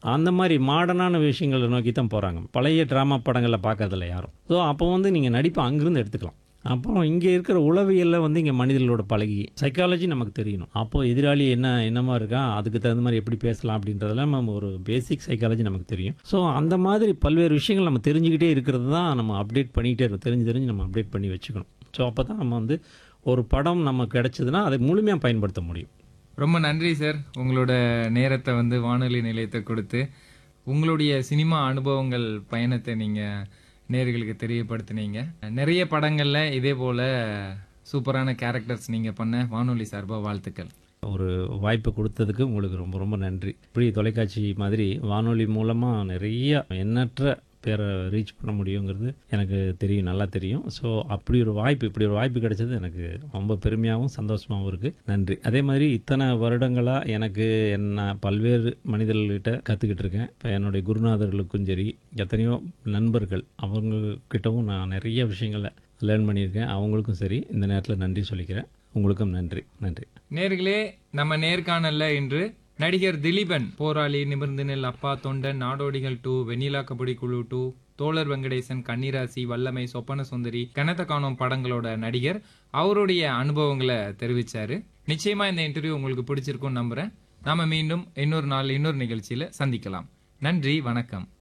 அந்த மாதிரி மாடர்னான விஷயங்களை நோக்கி தான் போகிறாங்க பழைய ட்ராமா படங்களில் பார்க்கறதில்ல யாரும் ஸோ அப்போ வந்து நீங்கள் நடிப்பை அங்கிருந்து எடுத்துக்கலாம் அப்புறம் இங்கே இருக்கிற உளவியலில் வந்து இங்கே மனிதர்களோட பழகி சைக்காலஜி நமக்கு தெரியணும் அப்போது எதிராளி என்ன என்னமா இருக்கா அதுக்கு தகுந்த மாதிரி எப்படி பேசலாம் அப்படின்றதெல்லாம் நம்ம ஒரு பேசிக் சைக்காலஜி நமக்கு தெரியும் ஸோ அந்த மாதிரி பல்வேறு விஷயங்கள் நம்ம தெரிஞ்சுக்கிட்டே இருக்கிறது தான் நம்ம அப்டேட் பண்ணிக்கிட்டே இருக்கோம் தெரிஞ்சு தெரிஞ்சு நம்ம அப்டேட் பண்ணி வச்சுக்கணும் ஸோ அப்போ தான் நம்ம வந்து ஒரு படம் நமக்கு கிடைச்சதுன்னா அதை முழுமையாக பயன்படுத்த முடியும் ரொம்ப நன்றி சார் உங்களோட நேரத்தை வந்து வானொலி நிலையத்தை கொடுத்து உங்களுடைய சினிமா அனுபவங்கள் பயணத்தை நீங்கள் நேர்களுக்கு தெரியப்படுத்தினீங்க நிறைய படங்களில் இதே போல் சூப்பரான கேரக்டர்ஸ் நீங்கள் பண்ண வானொலி சார்பாக வாழ்த்துக்கள் ஒரு வாய்ப்பு கொடுத்ததுக்கு உங்களுக்கு ரொம்ப ரொம்ப நன்றி இப்படி தொலைக்காட்சி மாதிரி வானொலி மூலமாக நிறைய எண்ணற்ற பேரை ரீச் பண்ண முடியுங்கிறது எனக்கு தெரியும் நல்லா தெரியும் ஸோ அப்படி ஒரு வாய்ப்பு இப்படி ஒரு வாய்ப்பு கிடைச்சது எனக்கு ரொம்ப பெருமையாகவும் சந்தோஷமாகவும் இருக்குது நன்றி அதே மாதிரி இத்தனை வருடங்களாக எனக்கு என்ன பல்வேறு மனிதர்கள்கிட்ட கற்றுக்கிட்டு இருக்கேன் இப்போ என்னுடைய குருநாதர்களுக்கும் சரி எத்தனையோ நண்பர்கள் அவங்கக்கிட்டவும் நான் நிறைய விஷயங்களை லேர்ன் பண்ணியிருக்கேன் அவங்களுக்கும் சரி இந்த நேரத்தில் நன்றி சொல்லிக்கிறேன் உங்களுக்கும் நன்றி நன்றி நேர்களே நம்ம நேர்காணல்ல இன்று நடிகர் திலீபன் போராளி நிமிர்ந்து நெல் அப்பா தொண்டன் நாடோடிகள் டூ வெண்ணிலா கபடி குழு டூ தோழர் வெங்கடேசன் கன்னிராசி வல்லமை சொப்பன சுந்தரி கனத்த காணும் படங்களோட நடிகர் அவருடைய அனுபவங்களை தெரிவிச்சாரு நிச்சயமா இந்த இன்டர்வியூ உங்களுக்கு பிடிச்சிருக்கும்னு நம்புறேன் நாம மீண்டும் இன்னொரு நாள் இன்னொரு நிகழ்ச்சியில சந்திக்கலாம் நன்றி வணக்கம்